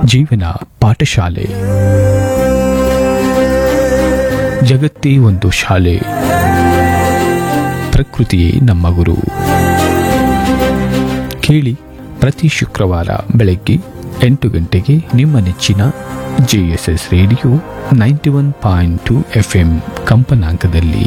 ಜೀವನ ಪಾಠಶಾಲೆ ಜಗತ್ತೇ ಒಂದು ಶಾಲೆ ಪ್ರಕೃತಿಯೇ ನಮ್ಮ ಗುರು ಕೇಳಿ ಪ್ರತಿ ಶುಕ್ರವಾರ ಬೆಳಗ್ಗೆ ಎಂಟು ಗಂಟೆಗೆ ನಿಮ್ಮ ನೆಚ್ಚಿನ JSS radio ninety one point two F M ಕಂಪನಾಂಕದಲ್ಲಿ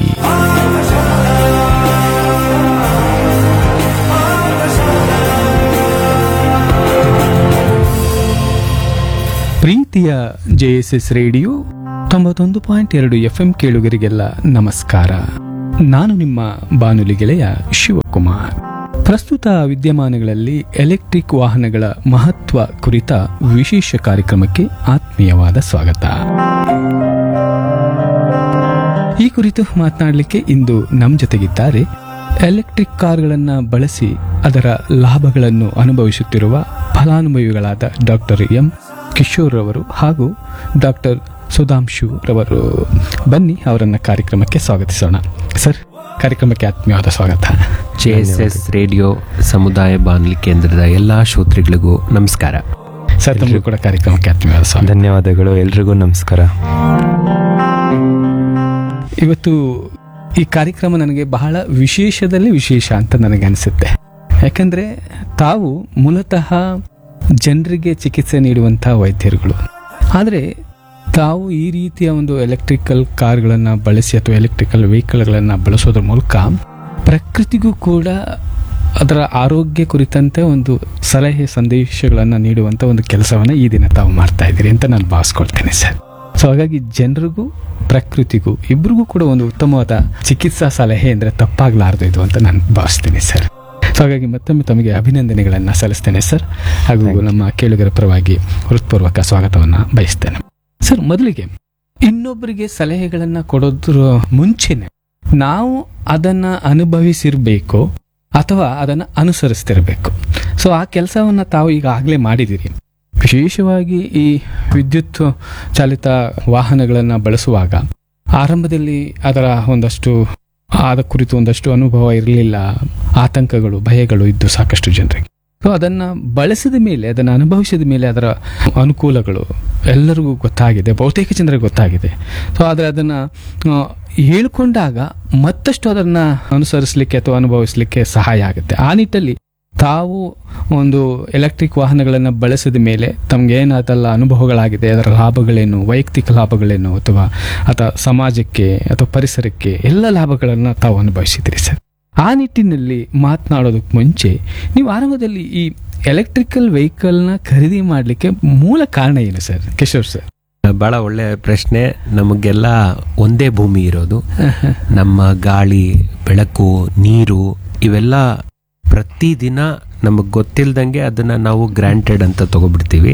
ಪ್ರೀತಿಯ ಜೆಎಸ್ಎಸ್ ರೇಡಿಯೋ ತೊಂಬತ್ತೊಂದು ಪಾಯಿಂಟ್ ಎರಡು ಎಫ್ ಎಂ ಕೇಳುಗರಿಗೆಲ್ಲ ನಮಸ್ಕಾರ ನಾನು ನಿಮ್ಮ ಬಾನುಲಿ ಗೆಳೆಯ ಶಿವಕುಮಾರ್ ಪ್ರಸ್ತುತ ವಿದ್ಯಮಾನಗಳಲ್ಲಿ ಎಲೆಕ್ಟ್ರಿಕ್ ವಾಹನಗಳ ಮಹತ್ವ ಕುರಿತ ವಿಶೇಷ ಕಾರ್ಯಕ್ರಮಕ್ಕೆ ಆತ್ಮೀಯವಾದ ಸ್ವಾಗತ ಈ ಕುರಿತು ಮಾತನಾಡಲಿಕ್ಕೆ ಇಂದು ನಮ್ಮ ಜೊತೆಗಿದ್ದಾರೆ ಎಲೆಕ್ಟ್ರಿಕ್ ಕಾರ್ಗಳನ್ನು ಬಳಸಿ ಅದರ ಲಾಭಗಳನ್ನು ಅನುಭವಿಸುತ್ತಿರುವ ಫಲಾನುಭವಿಗಳಾದ ಡಾಕ್ಟರ್ ಎಂ ಕಿಶೋರ್ ರವರು ಹಾಗೂ ಡಾಕ್ಟರ್ ಸುಧಾಂಶು ರವರು ಬನ್ನಿ ಅವರನ್ನ ಕಾರ್ಯಕ್ರಮಕ್ಕೆ ಸ್ವಾಗತಿಸೋಣ ಸರ್ ಕಾರ್ಯಕ್ರಮಕ್ಕೆ ಆತ್ಮೀಯವಾದ ಸ್ವಾಗತ ಜೆಎಸ್ಎಸ್ ರೇಡಿಯೋ ಸಮುದಾಯ ಬಾನುಲಿ ಕೇಂದ್ರದ ಎಲ್ಲಾ ಶ್ರೋತೃಗಳಿಗೂ ನಮಸ್ಕಾರ ಸರ್ ತಮಗೂ ಕೂಡ ಕಾರ್ಯಕ್ರಮಕ್ಕೆ ಆತ್ಮೀಯವಾದ ಸ್ವಾಗತ ಧನ್ಯವಾದಗಳು ಎಲ್ರಿಗೂ ನಮಸ್ಕಾರ ಇವತ್ತು ಈ ಕಾರ್ಯಕ್ರಮ ನನಗೆ ಬಹಳ ವಿಶೇಷದಲ್ಲಿ ವಿಶೇಷ ಅಂತ ನನಗೆ ಅನಿಸುತ್ತೆ ಯಾಕಂದ್ರೆ ತಾವು ಮೂಲತಃ ಜನರಿಗೆ ಚಿಕಿತ್ಸೆ ನೀಡುವಂತಹ ವೈದ್ಯರುಗಳು ಆದರೆ ತಾವು ಈ ರೀತಿಯ ಒಂದು ಎಲೆಕ್ಟ್ರಿಕಲ್ ಕಾರ್ಗಳನ್ನು ಬಳಸಿ ಅಥವಾ ಎಲೆಕ್ಟ್ರಿಕಲ್ ವೆಹಿಕಲ್ಗಳನ್ನು ಬಳಸೋದ್ರ ಮೂಲಕ ಪ್ರಕೃತಿಗೂ ಕೂಡ ಅದರ ಆರೋಗ್ಯ ಕುರಿತಂತೆ ಒಂದು ಸಲಹೆ ಸಂದೇಶಗಳನ್ನು ನೀಡುವಂಥ ಒಂದು ಕೆಲಸವನ್ನು ಈ ದಿನ ತಾವು ಮಾಡ್ತಾ ಇದ್ದೀರಿ ಅಂತ ನಾನು ಭಾವಿಸ್ಕೊಳ್ತೇನೆ ಸರ್ ಸೊ ಹಾಗಾಗಿ ಜನರಿಗೂ ಪ್ರಕೃತಿಗೂ ಇಬ್ಬರಿಗೂ ಕೂಡ ಒಂದು ಉತ್ತಮವಾದ ಚಿಕಿತ್ಸಾ ಸಲಹೆ ಅಂದರೆ ತಪ್ಪಾಗಲಾರದು ಇದು ಅಂತ ನಾನು ಭಾವಿಸ್ತೀನಿ ಸರ್ ಸೊ ಹಾಗಾಗಿ ಮತ್ತೊಮ್ಮೆ ತಮಗೆ ಅಭಿನಂದನೆಗಳನ್ನು ಸಲ್ಲಿಸ್ತೇನೆ ಸರ್ ಹಾಗೂ ನಮ್ಮ ಕೇಳುಗರ ಪರವಾಗಿ ಹೃತ್ಪೂರ್ವಕ ಸ್ವಾಗತವನ್ನು ಬಯಸ್ತೇನೆ ಸರ್ ಮೊದಲಿಗೆ ಇನ್ನೊಬ್ಬರಿಗೆ ಸಲಹೆಗಳನ್ನು ಕೊಡೋದ್ರ ಮುಂಚೆನೆ ನಾವು ಅದನ್ನು ಅನುಭವಿಸಿರ್ಬೇಕು ಅಥವಾ ಅದನ್ನು ಅನುಸರಿಸ್ತಿರ್ಬೇಕು ಸೊ ಆ ಕೆಲಸವನ್ನು ತಾವು ಈಗಾಗಲೇ ಮಾಡಿದ್ದೀರಿ ವಿಶೇಷವಾಗಿ ಈ ವಿದ್ಯುತ್ ಚಾಲಿತ ವಾಹನಗಳನ್ನು ಬಳಸುವಾಗ ಆರಂಭದಲ್ಲಿ ಅದರ ಒಂದಷ್ಟು ಆದ ಕುರಿತು ಒಂದಷ್ಟು ಅನುಭವ ಇರಲಿಲ್ಲ ಆತಂಕಗಳು ಭಯಗಳು ಇದ್ದು ಸಾಕಷ್ಟು ಜನರಿಗೆ ಸೊ ಅದನ್ನು ಬಳಸಿದ ಮೇಲೆ ಅದನ್ನು ಅನುಭವಿಸಿದ ಮೇಲೆ ಅದರ ಅನುಕೂಲಗಳು ಎಲ್ಲರಿಗೂ ಗೊತ್ತಾಗಿದೆ ಬಹುತೇಕ ಜನರಿಗೆ ಗೊತ್ತಾಗಿದೆ ಸೊ ಆದರೆ ಅದನ್ನು ಹೇಳ್ಕೊಂಡಾಗ ಮತ್ತಷ್ಟು ಅದನ್ನು ಅನುಸರಿಸಲಿಕ್ಕೆ ಅಥವಾ ಅನುಭವಿಸಲಿಕ್ಕೆ ಸಹಾಯ ಆಗುತ್ತೆ ಆ ನಿಟ್ಟಲ್ಲಿ ತಾವು ಒಂದು ಎಲೆಕ್ಟ್ರಿಕ್ ವಾಹನಗಳನ್ನು ಬಳಸಿದ ಮೇಲೆ ತಮ್ಗೆ ಏನಾದಲ್ಲ ಅನುಭವಗಳಾಗಿದೆ ಅದರ ಲಾಭಗಳೇನು ವೈಯಕ್ತಿಕ ಲಾಭಗಳೇನು ಅಥವಾ ಅಥವಾ ಸಮಾಜಕ್ಕೆ ಅಥವಾ ಪರಿಸರಕ್ಕೆ ಎಲ್ಲ ಲಾಭಗಳನ್ನು ತಾವು ಅನುಭವಿಸಿದ್ರಿ ಸರ್ ಆ ನಿಟ್ಟಿನಲ್ಲಿ ಮಾತನಾಡೋದಕ್ಕೆ ಮುಂಚೆ ನೀವು ಆರಂಭದಲ್ಲಿ ಈ ಎಲೆಕ್ಟ್ರಿಕಲ್ ವೆಹಿಕಲ್ನ ಖರೀದಿ ಮಾಡಲಿಕ್ಕೆ ಮೂಲ ಕಾರಣ ಏನು ಸರ್ ಕಿಶೋರ್ ಸರ್ ಬಹಳ ಒಳ್ಳೆ ಪ್ರಶ್ನೆ ನಮಗೆಲ್ಲ ಒಂದೇ ಭೂಮಿ ಇರೋದು ನಮ್ಮ ಗಾಳಿ ಬೆಳಕು ನೀರು ಇವೆಲ್ಲ ಪ್ರತಿದಿನ ನಮಗ್ ಗೊತ್ತಿಲ್ದಂಗೆ ಅದನ್ನ ನಾವು ಗ್ರಾಂಟೆಡ್ ಅಂತ ತಗೊಬಿಡ್ತೀವಿ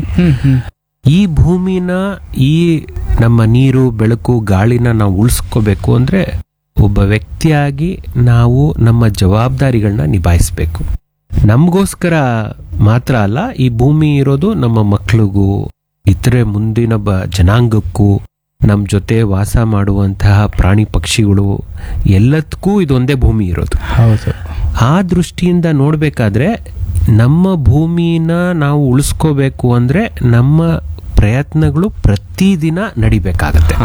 ಈ ಭೂಮಿನ ಈ ನಮ್ಮ ನೀರು ಬೆಳಕು ಗಾಳಿನ ನಾವು ಉಳಿಸ್ಕೋಬೇಕು ಅಂದ್ರೆ ಒಬ್ಬ ವ್ಯಕ್ತಿಯಾಗಿ ನಾವು ನಮ್ಮ ಜವಾಬ್ದಾರಿಗಳನ್ನ ನಿಭಾಯಿಸ್ಬೇಕು ನಮಗೋಸ್ಕರ ಮಾತ್ರ ಅಲ್ಲ ಈ ಭೂಮಿ ಇರೋದು ನಮ್ಮ ಮಕ್ಕಳಿಗೂ ಇತರೆ ಮುಂದಿನ ಬ ಜನಾಂಗಕ್ಕೂ ನಮ್ಮ ಜೊತೆ ವಾಸ ಮಾಡುವಂತಹ ಪ್ರಾಣಿ ಪಕ್ಷಿಗಳು ಎಲ್ಲದಕ್ಕೂ ಇದೊಂದೇ ಭೂಮಿ ಇರೋದು ಹೌದು ಆ ದೃಷ್ಟಿಯಿಂದ ನೋಡ್ಬೇಕಾದ್ರೆ ನಮ್ಮ ಭೂಮಿನ ನಾವು ಉಳಿಸ್ಕೋಬೇಕು ಅಂದ್ರೆ ನಮ್ಮ ಪ್ರಯತ್ನಗಳು ಪ್ರತಿದಿನ ನಡಿಬೇಕಾಗತ್ತೆ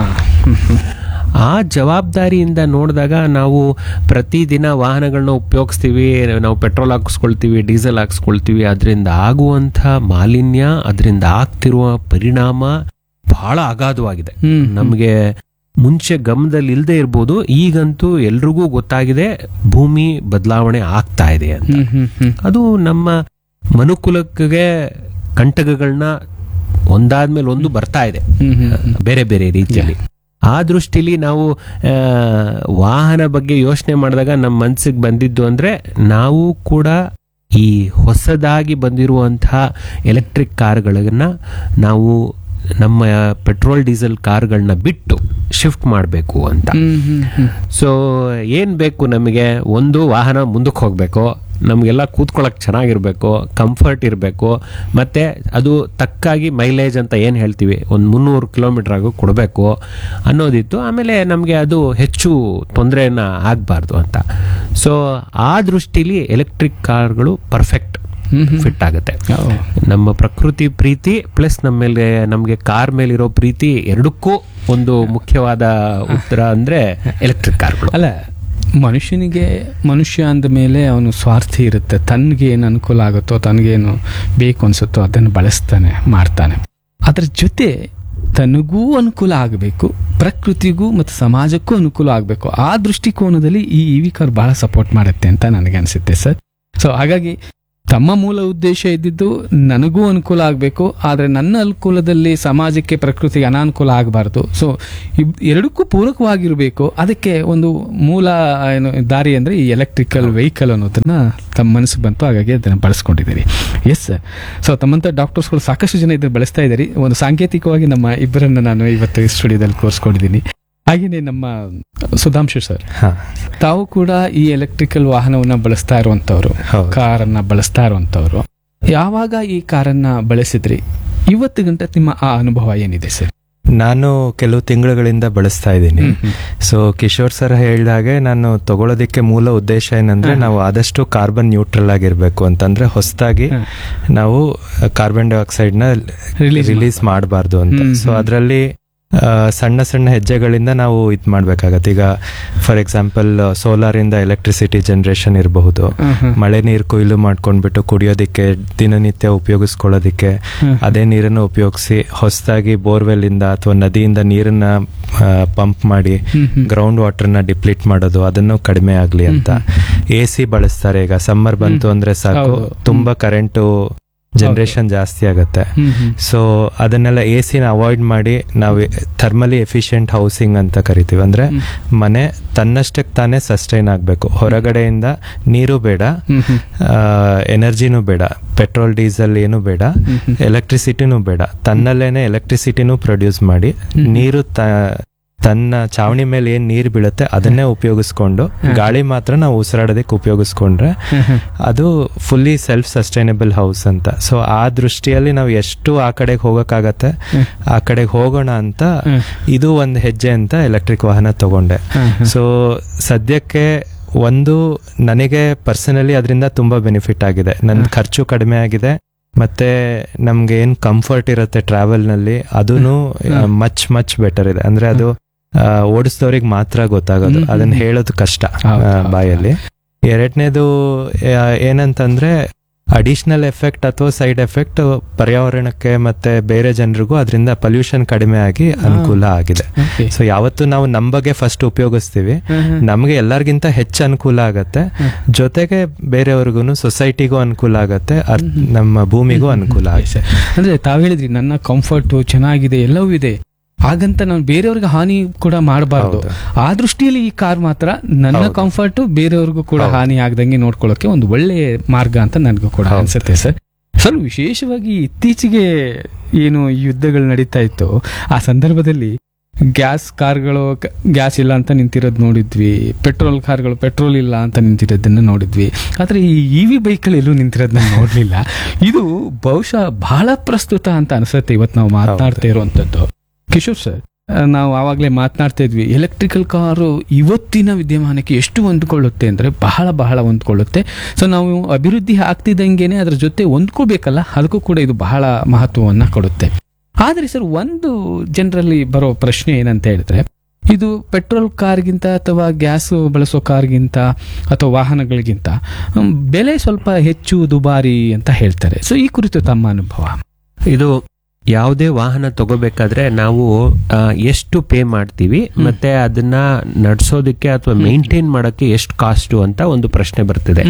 ಆ ಜವಾಬ್ದಾರಿಯಿಂದ ನೋಡಿದಾಗ ನಾವು ಪ್ರತಿದಿನ ವಾಹನಗಳನ್ನ ಉಪಯೋಗಿಸ್ತೀವಿ ನಾವು ಪೆಟ್ರೋಲ್ ಹಾಕಿಸ್ಕೊಳ್ತೀವಿ ಡೀಸೆಲ್ ಹಾಕಿಸ್ಕೊಳ್ತೀವಿ ಅದರಿಂದ ಆಗುವಂಥ ಮಾಲಿನ್ಯ ಅದರಿಂದ ಆಗ್ತಿರುವ ಪರಿಣಾಮ ಬಹಳ ಅಗಾಧವಾಗಿದೆ ಹ್ಮ್. ನಮಗೆ ಮುಂಚೆ ಗಮನದಲ್ಲಿ ಇಲ್ಲದೆ ಇರ್ಬೋದು ಈಗಂತೂ ಎಲ್ರಿಗೂ ಗೊತ್ತಾಗಿದೆ ಭೂಮಿ ಬದಲಾವಣೆ ಆಗ್ತಾ ಇದೆ ಅಂತ ಹ್ಮ್ ಹ್ಮ್ ಹ್ಮ್ ಅದು ನಮ್ಮ ಮನುಕುಲಕ್ಕೆ ಕಂಟಕಗಳನ್ನ ಒಂದಾದ್ಮೇಲೆ ಒಂದು ಬರ್ತಾ ಇದೆ ಹ್ಮ್ ಹ್ಮ್ ಹ್ಮ್. ಬೇರೆ ಬೇರೆ ರೀತಿಯಲ್ಲಿ ಆ ದೃಷ್ಟಿಲಿ ನಾವು ಆ, ವಾಹನ ಬಗ್ಗೆ ಯೋಚನೆ ಮಾಡಿದಾಗ ನಮ್ಮ ಮನ್ಸಿಗೆ ಬಂದಿದ್ದು ಅಂದ್ರೆ ನಾವು ಕೂಡ ಈ ಹೊಸದಾಗಿ ಬಂದಿರುವಂತಹ ಎಲೆಕ್ಟ್ರಿಕ್ ಕಾರ್ಗಳನ್ನ ನಾವು ನಮ್ಮ ಪೆಟ್ರೋಲ್ ಡೀಸೆಲ್ ಕಾರ್ಗಳನ್ನ ಬಿಟ್ಟು ಶಿಫ್ಟ್ ಮಾಡಬೇಕು ಅಂತ ಹ್ಮ್ ಹ್ಮ್ ಹ್ಮ್ ಸೊ ಏನ್ ಬೇಕು ನಮಗೆ ಒಂದು ವಾಹನ ಮುಂದಕ್ಕೆ ಹೋಗ್ಬೇಕು ನಮಗೆಲ್ಲ ಕೂತ್ಕೊಳ್ಳೋಕೆ ಚೆನ್ನಾಗಿರ್ಬೇಕು ಕಂಫರ್ಟ್ ಇರಬೇಕು ಮತ್ತೆ ಅದು ತಕ್ಕಾಗಿ ಮೈಲೇಜ್ ಅಂತ ಏನು ಹೇಳ್ತೀವಿ ಒಂದು ಮುನ್ನೂರು ಕಿಲೋಮೀಟರ್ ಆಗು ಕೊಡಬೇಕು ಅನ್ನೋದಿತ್ತು ಆಮೇಲೆ ನಮಗೆ ಅದು ಹೆಚ್ಚು ತೊಂದರೆನ ಆಗಬಾರ್ದು ಅಂತ ಸೊ ಆ ದೃಷ್ಟಿಲಿ ಎಲೆಕ್ಟ್ರಿಕ್ ಕಾರ್ಗಳು ಪರ್ಫೆಕ್ಟ್ ಹ್ಮ್ ಹ್ಮ್. ಫಿಟ್ ಆಗುತ್ತೆ ಓ. ನಮ್ಮ ಪ್ರಕೃತಿ ಪ್ರೀತಿ ಪ್ಲಸ್ ನಮ್ಮ ಮೇಲೆ ನಮಗೆ ಕಾರ್ ಮೇಲಿರೋ ಪ್ರೀತಿ ಎರಡಕ್ಕೂ ಒಂದು ಮುಖ್ಯವಾದ ಉತ್ತರ ಅಂದ್ರೆ ಎಲೆಕ್ಟ್ರಿಕ್ ಕಾರ್ಗಳು ಅಲ್ಲ ಮನುಷ್ಯನಿಗೆ ಮನುಷ್ಯ ಅಂದ ಮೇಲೆ ಅವನು ಸ್ವಾರ್ಥಿ ಇರುತ್ತೆ ತನಗೆ ಏನು ಅನುಕೂಲ ಆಗುತ್ತೋ ತನಗೇನು ಬೇಕು ಅನ್ಸುತ್ತೋ ಅದನ್ನು ಬಳಸ್ತಾನೆ ಮಾಡ್ತಾನೆ ಅದರ ಜೊತೆ ತನಗೂ ಅನುಕೂಲ ಆಗಬೇಕು ಪ್ರಕೃತಿಗೂ ಮತ್ತು ಸಮಾಜಕ್ಕೂ ಅನುಕೂಲ ಆಗಬೇಕು ಆ ದೃಷ್ಟಿಕೋನದಲ್ಲಿ ಈ ಇ ವಿ ಕಾರ್ ಬಹಳ ಸಪೋರ್ಟ್ ಮಾಡುತ್ತೆ ಅಂತ ನನಗೆ ಅನಿಸುತ್ತೆ ಸರ್ ಸೊ ಹಾಗಾಗಿ ತಮ್ಮ ಮೂಲ ಉದ್ದೇಶ ಇದ್ದಿದ್ದು ನನಗೂ ಅನುಕೂಲ ಆಗಬೇಕು ಆದರೆ ನನ್ನ ಅನುಕೂಲದಲ್ಲಿ ಸಮಾಜಕ್ಕೆ ಪ್ರಕೃತಿಗೆ ಅನಾನುಕೂಲ ಆಗಬಾರ್ದು ಸೊ ಎರಡಕ್ಕೂ ಪೂರಕವಾಗಿರಬೇಕು ಅದಕ್ಕೆ ಒಂದು ಮೂಲ ಏನು ದಾರಿ ಅಂದರೆ ಈ ಎಲೆಕ್ಟ್ರಿಕಲ್ ವೆಹಿಕಲ್ ಅನ್ನೋದನ್ನ ತಮ್ಮ ಮನಸ್ಸಿಗೆ ಬಂತು ಹಾಗಾಗಿ ಅದನ್ನು ಬಳಸ್ಕೊಂಡಿದ್ದೀರಿ ಎಸ್ ಸರ್ ಸೊ ತಮ್ಮಂಥ ಡಾಕ್ಟರ್ಸ್ಗಳು ಸಾಕಷ್ಟು ಜನ ಇದನ್ನು ಬಳಸ್ತಾ ಇದ್ದಾರೆ ಒಂದು ಸಾಂಕೇತಿಕವಾಗಿ ನಮ್ಮ ಇಬ್ಬರನ್ನ ನಾನು ಇವತ್ತು ಸ್ಟುಡಿಯೋದಲ್ಲಿ ಕೋರ್ಸ್ಕೊಂಡಿದ್ದೀನಿ ಹಾಗೆಯೇ ನಮ್ಮ ಸುಧಾಂಶು ಸರ್ ಹಾ ತಾವು ಕೂಡ ಈ ಎಲೆಕ್ಟ್ರಿಕಲ್ ವಾಹನವನ್ನ ಬಳಸ್ತಾ ಇರುವಂತವ್ರು ಹೌದು. ಕಾರನ್ನ ಬಳಸ್ತಾ ಇರುವಂತವ್ರು ಯಾವಾಗ ಈ ಕಾರನ್ನ ಬಳಸಿದ್ರಿ ಇವತ್ತು ಗಂಟ ನಿಮ್ಮ ಆ ಅನುಭವ ಏನಿದೆ ಸರ್ ನಾನು ಕೆಲವು ತಿಂಗಳುಗಳಿಂದ ಬಳಸ್ತಾ ಇದ್ದೀನಿ ಸೊ ಕಿಶೋರ್ ಸರ್ ಹೇಳಿದಾಗೆ ನಾನು ತಗೊಳ್ಳೋದಕ್ಕೆ ಮೂಲ ಉದ್ದೇಶ ಏನಂದ್ರೆ ಹ್ಮ್. ನಾವು ಆದಷ್ಟು ಕಾರ್ಬನ್ ನ್ಯೂಟ್ರಲ್ ಆಗಿರ್ಬೇಕು ಅಂತಂದ್ರೆ ಹೊಸದಾಗಿ ಹ್ಮ್. ನಾವು ಕಾರ್ಬನ್ ಡೈಆಕ್ಸೈಡ್ ನ Release ರಿಲೀಸ್ ಮಾಡಬಾರ್ದು ಅಂತ ಹ್ಮ್, ಸೊ ಹ್ಮ್. ಅದರಲ್ಲಿ ಸಣ್ಣ ಸಣ್ಣ ಹೆಜ್ಜೆಗಳಿಂದ ನಾವು ಇದ್ ಮಾಡ್ಬೇಕಾಗತ್ತೆ ಈಗ ಫಾರ್ ಎಕ್ಸಾಂಪಲ್ ಸೋಲಾರ್ ಇಂದ ಎಲೆಕ್ಟ್ರಿಸಿಟಿ ಜನರೇಷನ್ ಇರಬಹುದು ಹ್ಮ್, ಹ್ಮ್. ಮಳೆ ನೀರು ಕೊಯ್ಲು ಮಾಡ್ಕೊಂಡ್ಬಿಟ್ಟು ಕುಡಿಯೋದಿಕ್ಕೆ ದಿನನಿತ್ಯ ಉಪಯೋಗಿಸ್ಕೊಳ್ಳೋದಿಕ್ಕೆ ಹ್ಮ್. ಅದೇ ನೀರನ್ನು ಉಪಯೋಗಿಸಿ ಹೊಸದಾಗಿ ಬೋರ್ವೆಲ್ ಇಂದ ಅಥವಾ ನದಿಯಿಂದ ನೀರನ್ನ ಪಂಪ್ ಮಾಡಿ ಹ್ಮ್, ಹ್ಮ್. ಗ್ರೌಂಡ್ ವಾಟರ್ನ ಡಿಪ್ಲೀಟ್ ಮಾಡೋದು ಅದನ್ನು ಕಡಿಮೆ ಆಗ್ಲಿ ಅಂತ ಎ ಸಿ ಬಳಸ್ತಾರೆ ಈಗ ಸಮ್ಮರ್ ಬಂತು ಅಂದ್ರೆ ಸಾಕು ಹೌದು. ತುಂಬಾ ಕರೆಂಟು ಜನರೇಷನ್ ಜಾಸ್ತಿ ಆಗತ್ತೆ ಹ್ಮ್, ಹ್ಮ್. ಸೊ ಅದನ್ನೆಲ್ಲ ಎ ಸಿನ ಅವಾಯ್ಡ್ ಮಾಡಿ ನಾವು ಥರ್ಮಲಿ ಎಫಿಷಿಯಂಟ್ ಹೌಸಿಂಗ್ ಅಂತ ಕರಿತೀವಿ ಅಂದ್ರೆ ಹ್ಮ್. ಮನೆ ತನ್ನಷ್ಟಕ್ಕೆ ತಾನೇ ಸಸ್ಟೈನ್ ಆಗಬೇಕು ಹೊರಗಡೆಯಿಂದ ನೀರು ಬೇಡ ಹ್ಮ್, ಹ್ಮ್. ಎನರ್ಜಿನೂ ಬೇಡ ಪೆಟ್ರೋಲ್ ಡೀಸೆಲ್ ಏನು ಬೇಡ ಹ್ಮ್, ಹ್ಮ್. ಎಲೆಕ್ಟ್ರಿಸಿಟಿನೂ ಬೇಡ ತನ್ನಲ್ಲೇನೆ ಎಲೆಕ್ಟ್ರಿಸಿಟಿನೂ ಪ್ರೊಡ್ಯೂಸ್ ಮಾಡಿ ಹ್ಮ್. ನೀರು ತ- ತನ್ನ ಚಾವಣಿ ಮೇಲೆ ಏನ್ ನೀರು ಬೀಳುತ್ತೆ ಅದನ್ನೇ ಉಪಯೋಗಿಸ್ಕೊಂಡು ಹ್ಮ್. ಗಾಳಿ ಮಾತ್ರ ನಾವು ಉಸಿರಾಡೋದಕ್ಕೆ ಉಪಯೋಗಿಸ್ಕೊಂಡ್ರೆ ಹ್ಮ್, ಹ್ಮ್. ಅದು ಫುಲ್ಲಿ ಸೆಲ್ಫ್ ಸಸ್ಟೈನಬಲ್ ಹೌಸ್ ಅಂತ ಸೊ ಆ ದೃಷ್ಟಿಯಲ್ಲಿ ನಾವು ಎಷ್ಟು ಆ ಕಡೆಗೆ ಹೋಗಕ್ಕಾಗತ್ತೆ ಹ್ಮ್. ಆ ಕಡೆಗೆ ಹೋಗೋಣ ಅಂತ ಹ್ಮ್. ಇದು ಒಂದು ಹೆಜ್ಜೆ ಅಂತ ಎಲೆಕ್ಟ್ರಿಕ್ ವಾಹನ ತಗೊಂಡೆ ಹ್ಮ್, ಹ್ಮ್. ಸೊ ಸದ್ಯಕ್ಕೆ ಒಂದು ನನಗೆ ಪರ್ಸನಲಿ ಅದರಿಂದ ತುಂಬಾ ಬೆನಿಫಿಟ್ ಆಗಿದೆ ನನ್ನ ಹ್ಮ್. ಖರ್ಚು ಕಡಿಮೆ ಆಗಿದೆ ಮತ್ತೆ ನಮ್ಗೆ ಏನ್ ಕಂಫರ್ಟ್ ಇರುತ್ತೆ ಟ್ರಾವೆಲ್ ನಲ್ಲಿ ಅದೂ ಹ್ಮ್. ಮಚ್ ಮಚ್ ಬೆಟರ್ ಇದೆ ಅಂದ್ರೆ ಅದು ಓಡಿಸಿದವ್ರಿಗೆ ಮಾತ್ರ ಗೊತ್ತಾಗೋದು ಹ್ಮ್. ಅದನ್ನ ಹೇಳೋದು ಕಷ್ಟ ಹೌದು, ಆ, ಹೌದು. ಬಾಯಲ್ಲಿ ಎರಡನೇದು ಏನಂತಂದ್ರೆ ಅಡಿಷನಲ್ ಎಫೆಕ್ಟ್ ಅಥವಾ ಸೈಡ್ ಎಫೆಕ್ಟ್ ಪರ್ಯಾವರಣಕ್ಕೆ ಮತ್ತೆ ಬೇರೆ ಜನರಿಗೂ ಅದರಿಂದ ಪೊಲ್ಯೂಷನ್ ಕಡಿಮೆ ಆಗಿ ಅನುಕೂಲ ಆಗಿದೆ Okay. ಸೊ ಯಾವತ್ತು ನಾವು ನಮ್ಮ ಬಗ್ಗೆ ಫಸ್ಟ್ ಉಪಯೋಗಿಸ್ತೀವಿ ಹ್ಮ್, ಹ್ಮ್. ನಮಗೆ ಎಲ್ಲರಿಗಿಂತ ಹೆಚ್ಚು ಅನುಕೂಲ ಆಗತ್ತೆ ಹ್ಮ್. ಜೊತೆಗೆ ಬೇರೆಯವ್ರಿಗೂ ಸೊಸೈಟಿಗೂ ಅನುಕೂಲ ಆಗತ್ತೆ ಅರ್- ಹ್ಮ್. ನಮ್ಮ ಭೂಮಿಗೂ ಅನುಕೂಲ Yes, ಆಗುತ್ತೆ sir. ಅಂದ್ರೆ ತಾವ್ ಹೇಳಿದ್ರಿ ನನ್ನ ಕಂಫರ್ಟ್ ಚೆನ್ನಾಗಿದೆ ಎಲ್ಲವೂ ಇದೆ ಹಾಗಂತ ನಾನು ಬೇರೆಯವ್ರಿಗೆ ಹಾನಿ ಕೂಡ ಮಾಡಬಾರ್ದು ಹೌದು. ಆ ದೃಷ್ಟಿಯಲ್ಲಿ ಈ ಕಾರ್ ಮಾತ್ರ ನನ್ನ ಹೌದು. ಕಂಫರ್ಟ್ ಬೇರೆಯವ್ರಿಗೂ ಕೂಡ ಹೌದು. ಹಾನಿ ಆಗದಂಗೆ ನೋಡ್ಕೊಳ್ಳೋಕೆ ಒಂದು ಒಳ್ಳೆ ಮಾರ್ಗ ಅಂತ ನನಗೂ ಕೂಡ ಹೌದು. ಅನ್ಸುತ್ತೆ ಸರ್ ಸರ್ ವಿಶೇಷವಾಗಿ ಇತ್ತೀಚೆಗೆ ಏನು ಈ ಯುದ್ಧಗಳು ನಡೀತಾ ಇತ್ತು ಆ ಸಂದರ್ಭದಲ್ಲಿ ಗ್ಯಾಸ್ ಕಾರ್ಗಳು ಗ- ಗ್ಯಾಸ್ ಇಲ್ಲ ಅಂತ ನಿಂತಿರೋದು ನೋಡಿದ್ವಿ ಪೆಟ್ರೋಲ್ ಕಾರ್ಗಳು ಪೆಟ್ರೋಲ್ ಇಲ್ಲ ಅಂತ ನಿಂತಿರೋದನ್ನ ನೋಡಿದ್ವಿ ಆದ್ರೆ ಈ ಇ ವಿ ಬೈಕಲ್ಲಿ ಎಲ್ಲೂ ನಿಂತಿರೋದನ್ನ ನೋಡ್ಲಿಲ್ಲ ಇದು ಬಹುಶಃ ಬಹಳ ಪ್ರಸ್ತುತ ಅಂತ ಅನ್ಸುತ್ತೆ ಇವತ್ತು ನಾವು ಮಾತನಾಡ್ತಾ ಇರುವಂತದ್ದು ಕಿಶೋರ್ ಸರ್ ಆ, ನಾವು ಆವಾಗಲೇ ಮಾತನಾಡ್ತಾ ಇದ್ವಿ ಎಲೆಕ್ಟ್ರಿಕಲ್ ಕಾರು ಇವತ್ತಿನ ವಿದ್ಯಮಾನಕ್ಕೆ ಎಷ್ಟು ಹೊಂದ್ಕೊಳ್ಳುತ್ತೆ ಅಂದರೆ ಬಹಳ ಬಹಳ ಹೊಂದ್ಕೊಳ್ಳುತ್ತೆ ಸೊ ನಾವು ಅಭಿವೃದ್ಧಿ ಆಗ್ತಿದ್ದಂಗೆನೆ ಅದ್ರ ಜೊತೆ ಹೊಂದ್ಕೋಬೇಕಲ್ಲ ಅದಕ್ಕೂ ಕೂಡ ಇದು ಬಹಳ ಮಹತ್ವವನ್ನು ಕೊಡುತ್ತೆ ಆದರೆ ಸರ್ ಒಂದು ಜನರಲ್ಲಿ ಬರೋ ಪ್ರಶ್ನೆ ಏನಂತ ಹೇಳಿದ್ರೆ ಇದು ಪೆಟ್ರೋಲ್ ಕಾರ್ಗಿಂತ ಅಥವಾ ಗ್ಯಾಸ್ ಬಳಸೋ ಕಾರ್ಗಿಂತ ಅಥವಾ ವಾಹನಗಳಿಗಿಂತ ಹ್ಮ್, ಬೆಲೆ ಸ್ವಲ್ಪ ಹೆಚ್ಚು ದುಬಾರಿ ಅಂತ ಹೇಳ್ತಾರೆ ಸೊ ಈ ಕುರಿತು ತಮ್ಮ ಅನುಭವ ಇದು ಯಾವುದೇ ವಾಹನ ತಗೋಬೇಕಾದ್ರೆ ನಾವು ಆ, ಎಷ್ಟು ಪೇ ಮಾಡ್ತೀವಿ ಮತ್ತೆ ಅದನ್ನ ನಡ್ಸೋದಕ್ಕೆ ಅಥವಾ ಮೇಂಟೈನ್ ಮಾಡೋಕ್ಕೆ ಎಷ್ಟು ಕಾಸ್ಟು ಅಂತ ಒಂದು ಪ್ರಶ್ನೆ ಬರ್ತಿದೆ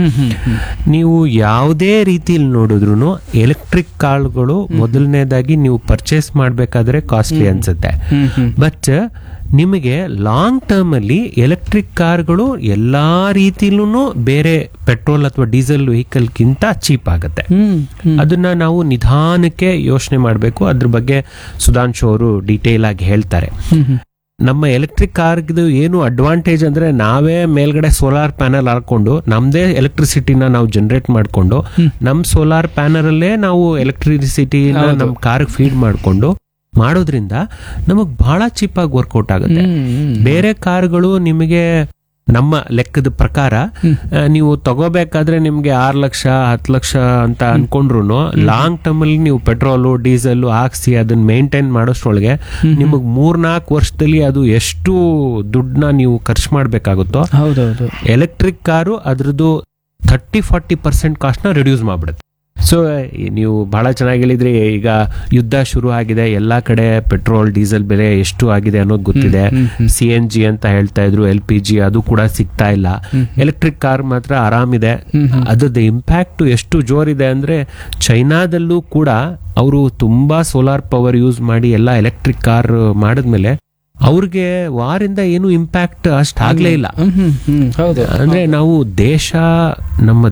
ನೀವು ಯಾವುದೇ ರೀತಿಯಲ್ಲಿ ನೋಡಿದ್ರು ಎಲೆಕ್ಟ್ರಿಕ್ ಕಾರ್ಗಳು ಮೊದಲನೇದಾಗಿ ನೀವು ಪರ್ಚೇಸ್ ಮಾಡಬೇಕಾದ್ರೆ ಕಾಸ್ಟ್ಲಿ ಅನ್ಸುತ್ತೆ ಬಟ್ ನಿಮಗೆ ಲಾಂಗ್ ಟರ್ಮ್ ಅಲ್ಲಿ ಎಲೆಕ್ಟ್ರಿಕ್ ಕಾರ್ಗಳು ಎಲ್ಲಾ ರೀತಿಲೂ ಬೇರೆ ಪೆಟ್ರೋಲ್ ಅಥವಾ ಡೀಸೆಲ್ ವೆಹಿಕಲ್ಗಿಂತ ಚೀಪ್ ಆಗುತ್ತೆ ಅದನ್ನ ನಾವು ನಿಧಾನಕ್ಕೆ ಯೋಚನೆ ಮಾಡಬೇಕು ಅದ್ರ ಬಗ್ಗೆ ಸುಧಾಂಶು ಅವರು ಡೀಟೇಲ್ ಆಗಿ ಹೇಳ್ತಾರೆ ನಮ್ಮ ಎಲೆಕ್ಟ್ರಿಕ್ ಕಾರ್ದು ಏನು ಅಡ್ವಾಂಟೇಜ್ ಅಂದ್ರೆ ನಾವೇ ಮೇಲ್ಗಡೆ ಸೋಲಾರ್ ಪ್ಯಾನಲ್ ಹಾಕೊಂಡು ನಮ್ದೇ ಎಲೆಕ್ಟ್ರಿಸಿಟಿನ ನಾವು ಜನರೇಟ್ ಮಾಡ್ಕೊಂಡು ನಮ್ ಸೋಲಾರ್ ಪ್ಯಾನಲ್ ಅಲ್ಲೇ ನಾವು ಎಲೆಕ್ಟ್ರಿಸಿಟಿನ ಹೌದು. ನಮ್ ಕಾರ್ ಫೀಡ್ ಮಾಡ್ಕೊಂಡು ಮಾಡೋದ್ರಿಂದ ನಮಗ್ ಬಹಳ ಚೀಪ್ ಆಗಿ ವರ್ಕೌಟ್ ಆಗುತ್ತೆ ಬೇರೆ ಕಾರ್ಗಳು ನಿಮಗೆ ನಮ್ಮ ಲೆಕ್ಕದ ಪ್ರಕಾರ ಆ, ನೀವು ತಗೋಬೇಕಾದ್ರೆ ನಿಮ್ಗೆ ಆರು ಲಕ್ಷ ಹತ್ತು ಲಕ್ಷ ಅಂತ ಅನ್ಕೊಂಡ್ರು ಲಾಂಗ್ ಟರ್ಮ್ ಅಲ್ಲಿ ನೀವು ಪೆಟ್ರೋಲು ಡೀಸೆಲ್ ಹಾಕ್ಸಿ ಅದನ್ನ ಮೇಂಟೈನ್ ಮಾಡೋಷ್ಟ್ರೊಳಗೆ ನಿಮಗೆ ಮೂರ್ನಾಲ್ಕು ವರ್ಷದಲ್ಲಿ ಅದು ಎಷ್ಟು ದುಡ್ಡನ್ನ ನೀವು ಖರ್ಚು ಮಾಡ್ಬೇಕಾಗುತ್ತೋ ಹೌದೌದು ಎಲೆಕ್ಟ್ರಿಕ್ ಕಾರು ಅದ್ರದ್ದು ಥರ್ಟಿ ಫಾರ್ಟಿ ಪರ್ಸೆಂಟ್ ಕಾಸ್ಟ್ನ ರಿಡ್ಯೂಸ್ ಮಾಡ್ಬಿಡುತ್ತೆ ಸೊ ನೀವು ಬಹಳ ಚೆನ್ನಾಗಿ ಹೇಳಿದ್ರಿ ಈಗ ಯುದ್ಧ ಶುರು ಆಗಿದೆ ಎಲ್ಲಾ ಕಡೆ ಪೆಟ್ರೋಲ್ ಡೀಸೆಲ್ ಬೆಲೆ ಎಷ್ಟು ಆಗಿದೆ ಅನ್ನೋದು ಗೊತ್ತಿದೆ ಸಿ ಎನ್ ಜಿ ಅಂತ ಹೇಳ್ತಾ ಇದ್ರು ಎಲ್ ಪಿ ಜಿ ಅದು ಕೂಡ ಸಿಗ್ತಾ ಇಲ್ಲ ಎಲೆಕ್ಟ್ರಿಕ್ ಕಾರ್ ಮಾತ್ರ ಆರಾಮಿದೆ ಅದ್ರದ್ದು ಇಂಪ್ಯಾಕ್ಟ್ ಎಷ್ಟು ಜೋರಿದೆ ಅಂದ್ರೆ ಚೈನಾದಲ್ಲೂ ಕೂಡ ಅವರು ತುಂಬಾ ಸೋಲಾರ್ ಪವರ್ ಯೂಸ್ ಮಾಡಿ ಎಲ್ಲ ಎಲೆಕ್ಟ್ರಿಕ್ ಕಾರ್ ಮಾಡಿದ್ಮೇಲೆ ಅವ್ರಿಗೆ ವಾರಿಂದ ಏನು ಇಂಪ್ಯಾಕ್ಟ್ ಅಷ್ಟಾಗ್ಲೇ ಇಲ್ಲ ಹ್ಮ್ ಹ್ಮ್ ಹ್ಮ್ ಹೌದು ಅಂದ್ರೆ ನಾವು ದೇಶ ನಮ್ಮ